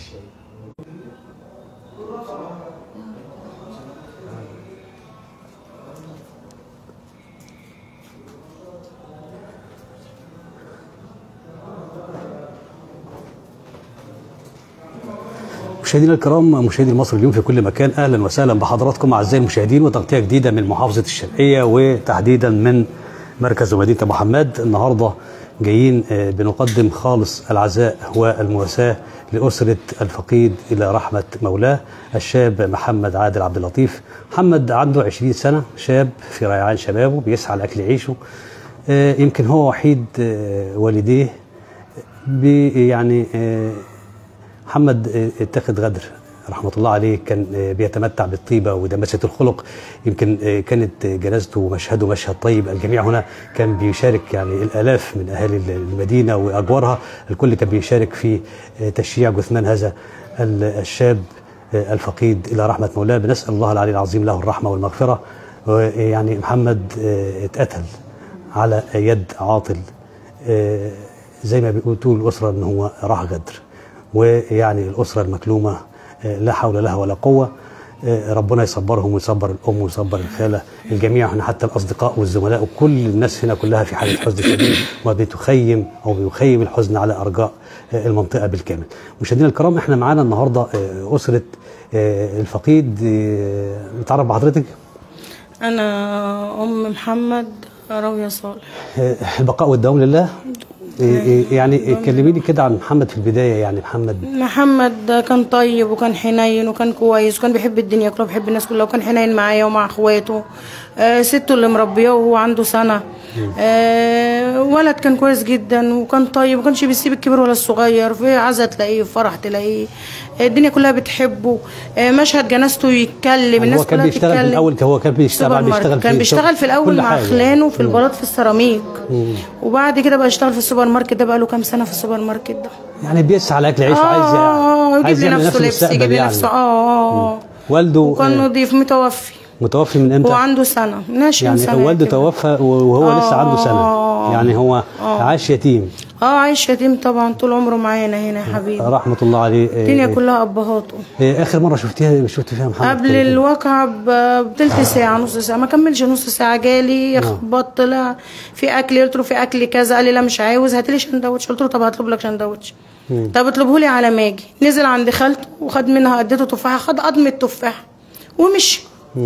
مشاهدينا الكرام مشاهدي مصر اليوم في كل مكان اهلا وسهلا بحضراتكم اعزائي المشاهدين وتغطيه جديده من محافظه الشرقيه وتحديدا من مركز ومدينه ابو حماد النهارده جايين آه، بنقدم خالص العزاء والمواساه لاسره الفقيد الى رحمه مولاه الشاب محمد عادل عبد اللطيف محمد عنده 20 سنه شاب في ريعان شبابه بيسعى لاكل عيشه آه، يمكن هو وحيد آه، والديه بي- يعني آه، محمد آه، اتخذ غدر رحمة الله عليه كان آه، بيتمتع بالطيبة ودماسة الخلق يمكن آه، كانت آه، جنازته ومشهده مشهد طيب الجميع هنا كان بيشارك يعني الآلاف من أهالي المدينة وأجوارها الكل كان بيشارك في آه، تشييع جثمان هذا ال- الشاب آه، الفقيد إلى رحمة مولاه بنسأل الله العلي العظيم له الرحمة والمغفرة يعني محمد آه، اتقتل على يد عاطل آه، زي ما بيقول طول الأسرة إن هو راح غدر ويعني الأسرة المكلومة آه، لا حول لها ولا قوة آه، ربنا يصبرهم ويصبر الأم ويصبر الخالة الجميع هنا حتى الأصدقاء والزملاء وكل الناس هنا كلها في حالة حزن شديد وبتخيم أو بيخيم الحزن على أرجاء آه، المنطقة بالكامل مشاهدينا الكرام احنا معانا النهاردة آه، أسرة آه، الفقيد آه، نتعرف بحضرتك انا ام محمد راوية صالح آه، البقاء والدوام لله آه، آه، يعني كلميني كده عن محمد في البداية يعني محمد محمد ده كان طيب وكان حنين وكان كويس وكان بيحب الدنيا كلها بيحب الناس كلها وكان حنين معايا ومع اخواته آه سته اللي مربياه وهو عنده سنه آه ولد كان كويس جدا وكان طيب ما كانش بيسيب الكبير ولا الصغير في عزا تلاقيه في فرح تلاقيه آه، الدنيا كلها بتحبه آه مشهد جنازته يتكلم يعني الناس هو كان كلها بيشتغل في تتكلم الأول هو كان بيشتغل سوبر بعد ماركت. بيشتغل كان في بيشتغل في الاول كل مع حاجة. خلانه في البلاط في السيراميك وبعد كده بقى اشتغل في السوبر ماركت ده بقى له كام سنه في السوبر ماركت ده يعني بيسعى لاكل عيشه اه عايز اه يجيب عايز يعمل لنفسه لنفسه لبس يجيب مستقبل يعني لنفسه اه اه اه والده وكان آه، نضيف متوفي متوفي من هو امتى؟ عنده سنه من 20 يعني سنه والده كده. توفى وهو لسه عنده سنه آه. يعني هو عاش يتيم اه عايش يتيم طبعا طول عمره معانا هنا يا حبيبي رحمه الله عليه آه، الدنيا كلها ابهاته آه، اخر مره شفتيها شفت فيها محمد قبل كان إيه؟ الواقعة ب- بتلت ساعة نص ساعة ما كملش نص ساعة جالي يخبط طلع في أكل قلت له في أكل كذا قال لي لا مش عاوز هات لي شندوتش قلت له طب هطلب لك شندوتش طب اطلبه لي على ما اجي نزل عند خالته وخد منها اديته تفاحة خد قضم التفاحة ومشي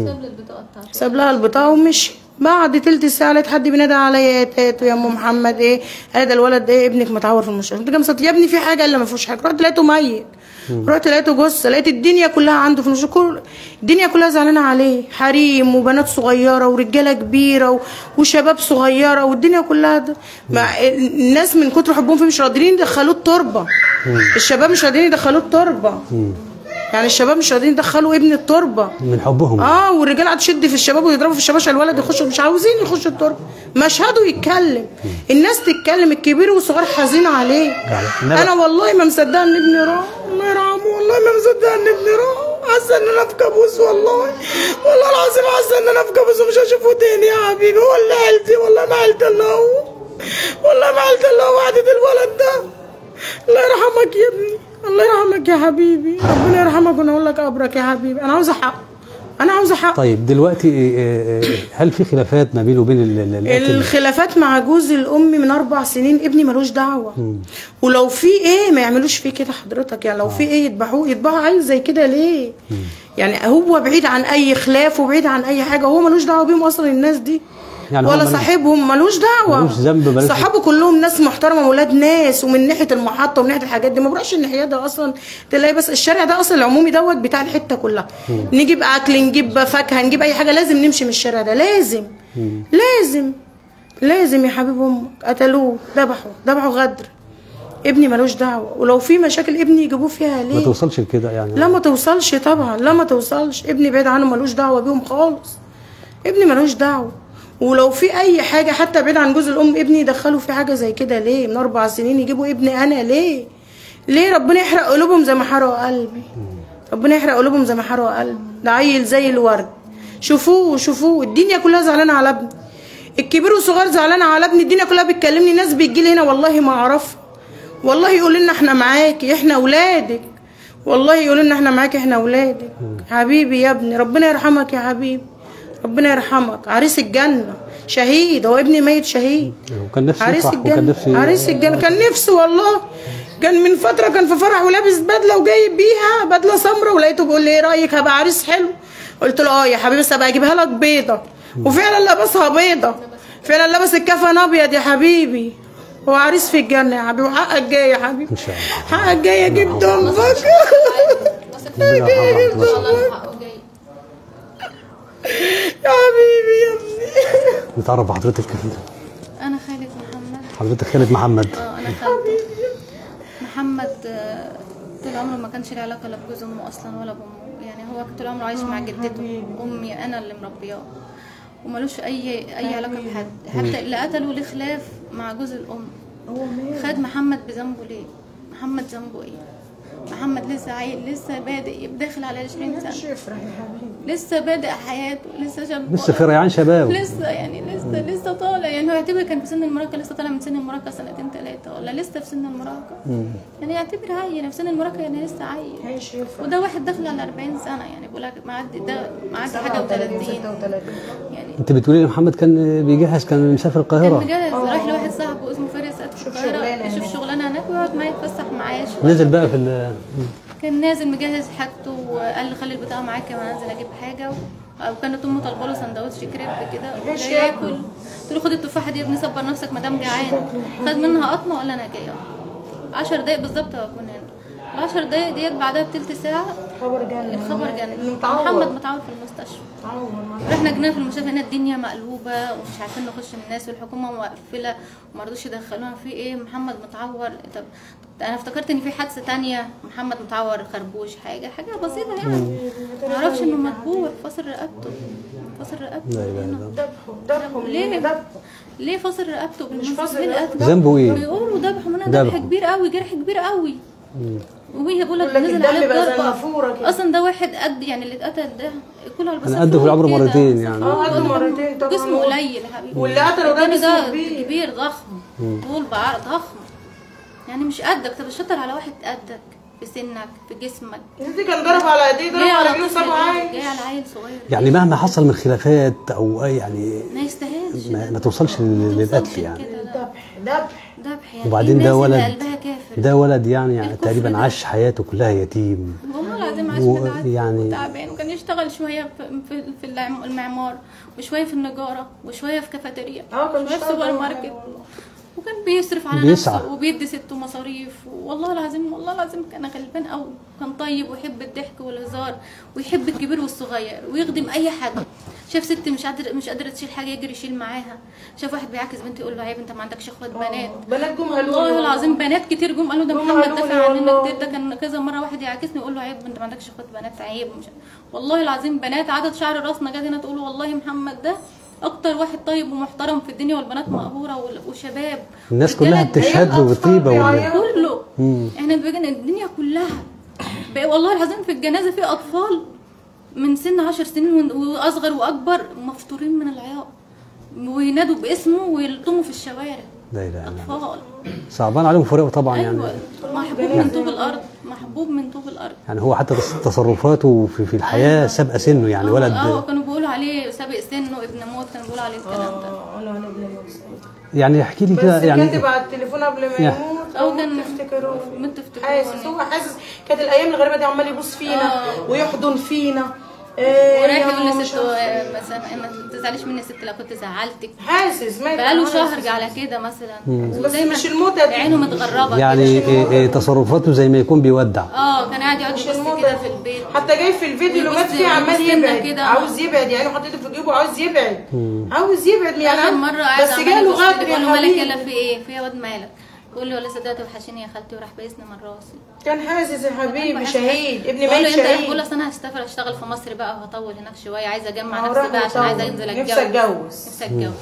ساب لها البطاقة ومشي بعد تلت ساعة لقيت حد بينادى عليا يا تاتو يا ام محمد ايه قال ده الولد ايه ابنك متعور في المستشفى قلت جامد يا ابني في حاجة قال لا ما فيهوش حاجة رحت لقيته ميت رحت لقيته جثة لقيت الدنيا كلها عنده في المستشفى كل الدنيا كلها زعلانة عليه حريم وبنات صغيرة ورجالة كبيرة و... وشباب صغيرة والدنيا كلها ده. مع الناس من كتر حبهم فيه مش راضيين يدخلوه التربة الشباب مش راضيين يدخلوه التربة يعني الشباب مش راضيين يدخلوا ابن التربة من حبهم اه والرجاله قاعده تشد في الشباب ويضربوا في الشباب عشان الولد يخش مش عاوزين يخش التربه مشهده يتكلم الناس تتكلم الكبير والصغير حزين عليه يعني إنما- انا والله ما مصدقه ان ابني راح الله يرحمه والله ما مصدقه ان ابني راح حاسه ان انا في كابوس والله والله العظيم حاسه ان انا في كابوس ومش هشوفه تاني يا حبيبي ولا عيلتي والله ما عيلت الا هو والله ما عيلت الا هو وحده الولد ده الله يرحمك يا ابني الله يرحمك يا حبيبي ربنا يرحمك ونقول لك قبرك يا حبيبي انا عاوزه حق انا عاوزه حق طيب دلوقتي آه، آه، هل في خلافات ما بينه وبين ال- ال- القاتل الخلافات مع جوز الام من اربع سنين ابني ملوش دعوه ولو في ايه ما يعملوش فيه كده حضرتك يعني لو في ايه يذبحوه يذبحوا عيل زي كده ليه يعني هو بعيد عن اي خلاف وبعيد عن اي حاجه هو ملوش دعوه بيهم اصلا الناس دي يعني هو ولا ملوش- صاحبهم ملوش دعوه ملوش ذنب، ملوش- صحابه كلهم ناس محترمه ولاد ناس ومن ناحيه المحطه ومن ناحيه الحاجات دي ما بروحش الناحيه ده اصلا تلاقي بس الشارع ده اصلا العمومي دوت بتاع الحته كلها نجيب اكل نجيب فاكهه نجيب اي حاجه لازم نمشي من الشارع ده لازم لازم لازم يا حبيب امك قتلوه ذبحوا ذبحوا غدر ابني ملوش دعوه ولو في مشاكل ابني يجيبوه فيها ما ليه توصلش لكده يعني لا ما توصلش طبعا لا ما توصلش ابني بعيد عنه ملوش دعوه بيهم خالص ابني ملوش دعوه ولو في اي حاجه حتى بعيد عن جوز الام ابني يدخلوا في حاجه زي كده ليه من اربع سنين يجيبوا ابني انا ليه ليه ربنا يحرق قلوبهم زي ما حرقوا قلبي ربنا يحرق قلوبهم زي ما حرقوا قلبي ده عيل زي الورد شوفوه شوفوه الدنيا كلها زعلانه على ابني الكبير والصغير زعلانه على ابني الدنيا كلها بتكلمني ناس بتجي لي هنا والله ما اعرفها والله يقول لنا احنا معاكي احنا اولادك والله يقولوا لنا احنا معاك احنا اولادك حبيبي يا ابني ربنا يرحمك يا حبيبي ربنا يرحمك عريس الجنه شهيد هو ابني ميت شهيد وكان نفسه عريس يفرح وكان الجنة نفسه عريس الجنة كان نفسه والله كان من فترة كان في فرح ولابس بدلة وجايب بيها بدلة سمراء ولقيته بيقول لي ايه رأيك هبقى عريس حلو قلت له اه يا حبيبي بس هبقى اجيبها لك بيضة وفعلا لبسها بيضة فعلا لبس الكفن ابيض يا حبيبي هو عريس في الجنة يا حبيبي وحقك جاي يا حبيبي ان شاء الله حقك جاي اجيب دمك ربنا يرحمه ان شاء الله حقه جاي يا حبيبي يا ابني نتعرف بحضرتك كده انا خالد محمد حضرتك خالد محمد اه انا خالد محمد آه، طول عمره ما كانش له علاقه لا بجوز امه اصلا ولا بامه يعني هو طول عمره عايش مع جدته امي انا اللي مربياه وملوش اي اي علاقه بحد حتى اللي قتله ليه خلاف مع جوز الام خد محمد بذنبه ليه محمد ذنبه ايه محمد لسه عيل لسه بادئ داخل على 20 سنه افرح يا حبيبي لسه بادئ حياته لسه شاب لسه في ريعان شباب لسه يعني لسه لسه طالع يعني هو يعتبر كان في سن المراهقه لسه طالع من سن المراهقه سنتين ثلاثه ولا لسه في سن المراهقه يعني يعتبر عيل في سن المراهقه يعني لسه عيل عيش يفرح وده واحد داخل على 40 سنه يعني بقول لك معدي ده معدي حاجه و30 يعني انت بتقولي لي محمد كان بيجهز كان مسافر كان القاهره مجهز راح لواحد صاحبه اسمه فارس قد في القاهره يشوف شغلانه هناك ويقعد معايا يتفسح معايا شوية. نزل بقى في ال- كان نازل مجهز حاجته وقال لي خلي البطاقه معاك كمان انزل اجيب حاجه و... او كانت امه طالبه له سندوتش كريب كده وجاي ياكل قلت له خد التفاحه دي يا ابني صبر نفسك مدام جعان خد منها قطمه وقال انا جايه 10 دقايق بالظبط هكون هنا ال 10 دقايق ديت بعدها بتلت ساعه خبر جنة الخبر جاني متعور. محمد متعور في المستشفى رحنا جينا في المستشفى هنا الدنيا مقلوبه ومش عارفين نخش من الناس والحكومه مقفله وما رضوش يدخلونا في ايه محمد متعور طب طب انا افتكرت ان في حادثه تانية محمد متعور خربوش حاجه حاجه بسيطه يعني ما اعرفش انه مذبوح فاصل رقبته فاصل رقبته لا اله الا هنا. الله ذبحه ذبحه ليه ذبحه ليه فاصل رقبته بالمناسبة؟ فاصل ليه رقبته. القتل؟ ذنبه ايه؟ بيقولوا ذبحه منها ذبحه. ذبح كبير قوي جرح كبير قوي وهي بقول لك يقول لك نزل الدم عليه بقى زي ضربه النافورة كده. اصلا ده واحد قد يعني اللي اتقتل ده كل على أنا قده في العمر مرتين يعني. اه قده مرتين طبعا. جسمه قليل يا حبيبي واللي قتله ده التاني جسمه كبير. كبير ضخم طول بعرض ضخم يعني مش قدك طب الشطر على واحد قدك في سنك في جسمك دي كان ضرب على ايديه ضرب جاي على على رجليه طفل وسابه جاي عايش جاي على عيل صغير يعني مهما حصل من خلافات او اي يعني ما يستاهلش ما, ده. ما توصلش ما لل- توصلش للقتل لكده، يعني لا. ذبح ذبح ذبح يعني وبعدين إيه ده الناس اللي ولد قلبها كافر ده ولد يعني, يعني الكفر تقريبا ده. عاش حياته كلها يتيم والله العظيم عاش و- متعب يعني- تعبان وكان يشتغل شويه في في, في العم- المعمار وشويه في النجاره وشويه في كافيتيريا اه كان وشويه في بيشتغل سوبر كل ماركت حاجة والله. وكان بيصرف على بيسعى. نفسه وبيدي سته مصاريف والله العظيم والله العظيم كان غلبان قوي كان طيب ويحب الضحك والهزار ويحب الكبير والصغير ويخدم اي حد شاف ست مش قادر مش قادره تشيل حاجه يجري يشيل معاها شاف واحد بيعاكس بنت يقول له عيب انت ما عندكش اخوات بنات بنات جم قالوا والله له العظيم بنات كتير جم قالوا ده جم محمد قالوا لي دافع عننا والله. كتير ده كان كذا مره واحد يعاكسني يقول له عيب انت ما عندكش اخوات بنات عيب مش والله العظيم بنات عدد شعر راسنا جت هنا تقول والله محمد ده اكتر واحد طيب ومحترم في الدنيا والبنات مقهوره وال- وشباب الناس رجالة كلها بتشهد له أطفال بالطيبه وال... بيعيطوا. كله احنا بقينا الدنيا كلها بقى والله العظيم في الجنازه في اطفال من سن عشر سنين ون- واصغر واكبر مفطورين من العياط وينادوا باسمه ويلطموا في الشوارع لا اله الا الله اطفال صعبان عليهم فراقه طبعا يعني ايوه محبوب من طوب الارض محبوب من طوب الارض يعني هو حتى تص- تصرفاته في, في الحياه أيوة. سابقه سنه يعني اه ولد اه كانوا بيقولوا عليه سابق سنه ابن موت كانوا بيقولوا عليه الكلام ده اه انا انا ابن موسى يعني احكي لي بس كده يعني كاتب على التليفون قبل ما يا. يموت أو او كان- تفتكروه ما تفتكروني. حاسس هو حاسس كانت الايام الغريبه دي عمال يبص فينا آه. ويحضن فينا إيه ورايح يا يقول ماما لسته مش عارفة. آه، مثلا ما تزعليش مني يا ست لو كنت زعلتك حاسس ما بقاله حاسس. شهر على كده مثلا بس ودايما مش الموتة دي. عينه متغربه يعني كده. إيه إيه تصرفاته زي ما يكون بيودع اه كان قاعد يقعد مش يبص الموتة كده دي. في البيت حتى جاي في الفيديو اللي مات ويبص- فيه عمال ويبص لنا يبعد كده. عاوز يبعد يعني حاطط ايده في جيبه عاوز يبعد عاوز يبعد يعني اخر مره قاعد بس عمال جاله يبص لي، غدر بقول له يا مالك حبيبي يلا في ايه في إيه يا واد مالك بيقول لي ولا صدقت وحشني يا خالتي وراح بايسني من راسي كان حاسس يا حبيبي بحس- شهيد ابني بقول له ميت امتى شهيد بقول له أصل انا هسافر اشتغل في مصر بقى وهطول هناك شويه عايزه اجمع هو نفسي راح بقى عشان يطول. عايزه انزل اتجوز نفسي اتجوز نفسي اتجوز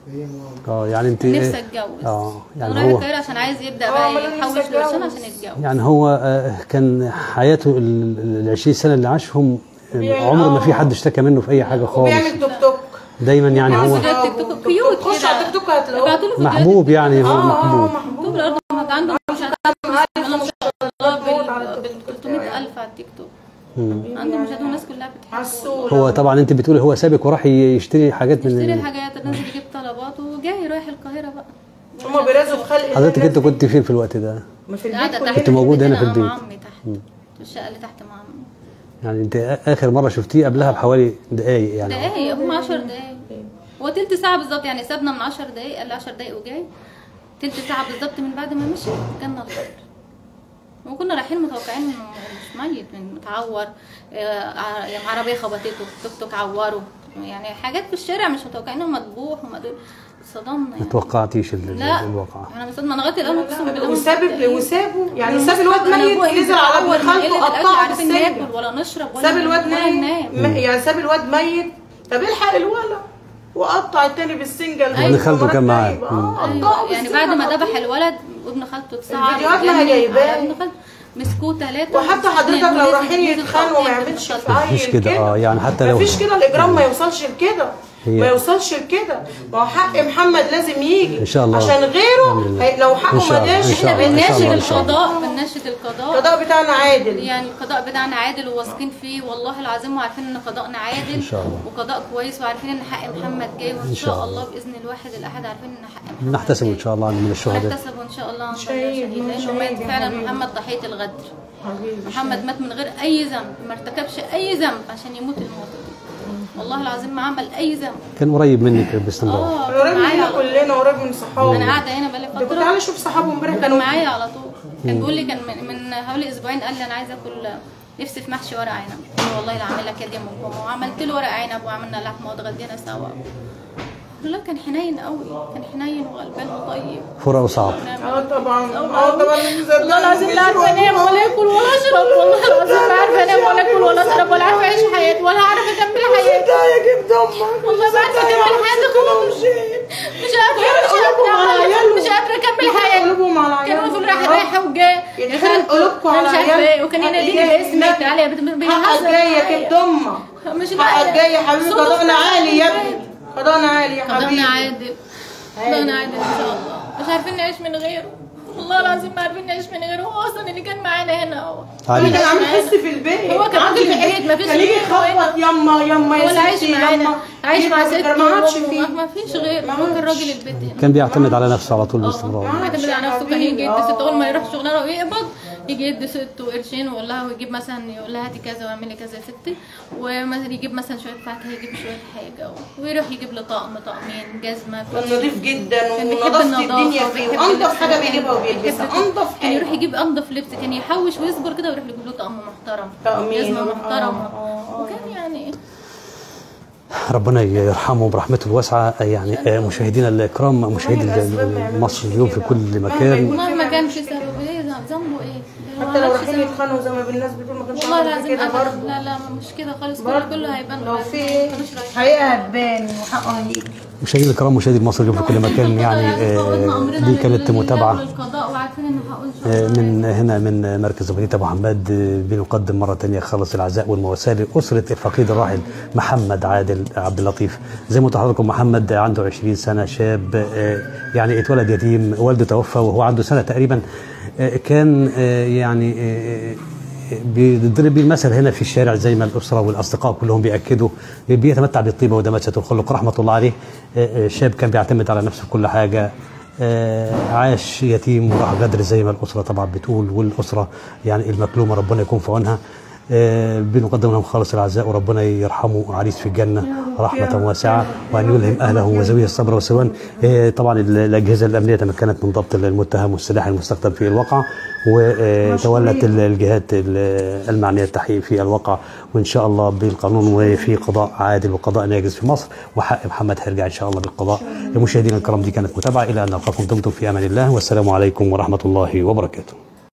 اه يعني انت نفسي إيه؟ اتجوز اه يعني رايح هو القاهره عشان عايز يبدا آه، بقى أمال أنا يحوش نفسي له عشان أتجوز. عشان يتجوز يعني هو آه، كان حياته ال ال- 20 سنه اللي عاشهم آه، بيعمل- عمر ما آه. في حد اشتكى منه في اي حاجه خالص وبيعمل توك توك دايما يعني هو فيديوهات تيك توك كيوت خش كده. على التيك توك هتلاقوه ابعتوا له فيديوهات محبوب يعني هو اه اه محبوب محبوب طوب الارض ما عنده مشاهدات بسم الله ما شاء الله بال 300000 ألف على التيك توك عنده مشاهدات والناس كلها بتحبه عسول هو طبعا انت بتقولي هو سابك وراح يشتري حاجات يشتري من حاجات الناس يجيب طلبات وجاي رايح القاهرة بقى هما بيرازوا في خلق الله حضرتك انت الناس كنت فين في الوقت ده؟ ما في قاعدة البيت تحت كنت موجود هنا في مع البيت. عمي تحت في الشقة اللي تحت مع عمي يعني انت اخر مره شفتيه قبلها بحوالي دقايق يعني دقايق هم 10 دقايق هو تلت ساعة بالظبط يعني سابنا من 10 دقايق قال لي 10 دقايق وجاي تلت ساعة بالظبط من بعد ما مشي جالنا الخبر وكنا رايحين متوقعين انه مش ميت من متعور آه، ع- يعني عربية خبطته توك توك عوره يعني حاجات في الشارع مش متوقعين انه مذبوح ومدبوح صدمنا ما يعني توقعتيش ال- ال- لا الواقع انا مصدمة انا لغاية الان اقسم بالله وساب مصدقة. وسابه يعني أنا ساب الواد مصدقة. أنا ميت أبويا نزل على ابن بيتعور من خالته قلة الأكل، قطعه عارفين بالسجن ناكل ولا نشرب ولا ساب الواد ولا نايم م- يعني ساب الواد ميت طب الحق الولد وقطع التاني بالسنجل ابن خالته كان معاه. اه مم. قطعه أيوة. يعني بعد ما بالسنجل ذبح الولد وابن خالته اتصعد الفيديوهات ما وجنن جايباه. على ابن خالته مسكوه ثلاثة وحتى حضرتك لو رايحين يتخانقوا ما يعملش في عيل مفيش كده، آه، يعني حتى لو- مفيش كده الاجرام ما يوصلش لكده هي- ما يوصلش لكده ما هو حق محمد لازم يجي إن شاء الله. عشان بإذن غيره الله. هي- لو إن حقه شاء ما الله. داش إن شاء احنا الله. إن شاء بنناشد الله. إن شاء الله. القضاء بنناشد القضاء القضاء بتاعنا عادل يعني القضاء بتاعنا عادل وواثقين فيه والله العظيم وعارفين ان قضاءنا عادل إن شاء الله. وقضاء كويس وعارفين ان حق محمد جاي وان إن شاء شاء الله. الله باذن الواحد الاحد عارفين ان حق محمد نحتسب جاي. ان شاء الله من الشهداء نحتسب ان شاء الله ان شاء شهيد، الله شهيد لانه شهيد مات يا فعلا حبيبي. محمد ضحيه الغدر حبيبي محمد مات من غير اي ذنب ما ارتكبش اي ذنب عشان يموت الموت دي والله العظيم ما عمل اي ذنب كان قريب منك باستمرار اه قريب كان معايا مننا على طول. كلنا قريب من صحابه انا قاعده هنا بقالي ده كنت فتره تعالى شوف صحابه امبارح كان كانوا معايا على طول كان بيقول لي كان من, من حوالي اسبوعين قال لي انا عايزه اكل نفسي في محشي ورق عنب قلت له والله لا اعمل لك يد من ماما وعملت له ورق عنب وعملنا لحمه واتغدينا سوا لا كان حنين قوي كان حنين وغلبان وطيب فراق صعب اه طبعا اه طبعا والله العظيم لا عارفه انام ولا اكل ولا اشرب والله العظيم لا عارفه انام ولا اكل ولا اشرب ولا عارفه اعيش حياتي ولا عارفه اكمل حياتي ده يا جيب دمك والله ما عارفه اكمل حياتي خلاص مش قادره مش قادره مش قادره اكمل حياتي قلوبهم على كان عيالهم يقول رايح رايحه وجاي يتخانق قلوبكم على مش عارفه عيالهم. ايه وكان يناديني حقك باسمي جاي. تعالى يا بنت حقك بيهزر جاي يا معايا. كيف دمك مش حقك جاي يا حبيبي صدف قضاءنا عالي يا معايا. ابني قضاءنا عالي يا حبيبي قضاءنا عادل قضاءنا عادل ان شاء الله مش عارفين نعيش من غيره والله العظيم ما عارفين نعيش من غيره هو اصلا اللي كان معانا هنا هو علي. كان عامل حس في البيت هو كان عامل راجل في حس. البيت، مفيش كان يجي غيره يخبط يما يما هو يا اللي عايش ستي معانا يما عايش مع يبقى ستي ما عادش وأمه، فيه ما فيش غير ما هو كان راجل البيت هنا كان بيعتمد على نفسه على طول اه باستمرار معتمد على نفسه كان يجي يدي ست اول ما يروح شغلانه ويقبض يجي يدي ست وقرشين ويقول لها ويجيب مثلا يقول لها هاتي كذا واعملي كذا يا ستي ومثلا يجيب مثلا شويه فاكهه يجيب شويه حاجه ويروح يجيب له طقم طقمين جزمه كان نظيف جدا كان بيحب ونظافة النظافة الدنيا فيه وبيحب وانضف اللبس. حاجة بيجيبها بيحب- وبيلبسها انضف كان يروح حاجة يجيب انضف لبس كان يحوش ويصبر كده ويروح يجيب له طقم محترم طقمين. جزمه آه، محترمه آه، آه. وكان يعني ربنا يرحمه برحمته الواسعه يعني آه، مشاهدينا الكرام مشاهدي مصر اليوم في كل مكان مهما كان في سبب ايه ذنبه ايه هو حتى لو مالوش رايحين ذنب. يتخانقوا زي ما الناس بتقول ما كانش والله عامل العظيم كده أبداً. برضه لا لا مش كده خالص كله برضه كله هيبان لو قدام. في ما ايه كانوش رايحين. حقيقة هتبان وحقه هيجي مشاهدينا الكرام مشاهدي مصر اليوم في كل مكان يعني آه، دي كانت متابعه القضاء وعارفين ان حقه ان شاء آه، الله من هنا من مركز مدينة أبو حماد آه، بنقدم مرة تانية خالص العزاء والمواساة لأسرة الفقيد الراحل محمد عادل عبد اللطيف زي ما قلت لحضراتكم محمد عنده 20 سنة شاب آه، يعني اتولد يتيم والده توفى وهو عنده سنة تقريبا آه، كان آه، يعني آه، بيضرب بيه المثل هنا في الشارع زي ما الاسره والاصدقاء كلهم بياكدوا بيتمتع بالطيبه ودمسه الخلق رحمه الله عليه آه، آه، شاب كان بيعتمد على نفسه في كل حاجه آه، عاش يتيم وراح غدر زي ما الاسره طبعا بتقول والاسره يعني المكلومه ربنا يكون في عونها آه، بنقدم لهم خالص العزاء وربنا يرحمه عريس في الجنه رحمه واسعه وان يلهم اهله وزويه الصبر والسلوان آه، طبعا ال- الاجهزه الامنيه تمكنت من ضبط المتهم والسلاح المستخدم في الواقع وتولت ال- الجهات ال- المعنيه التحقيق في الواقع وان شاء الله بالقانون وفي قضاء عادل وقضاء ناجز في مصر وحق محمد هيرجع ان شاء الله بالقضاء مشاهدينا الكرام دي كانت متابعه الى ان نلقاكم دمتم في امان الله والسلام عليكم ورحمه الله وبركاته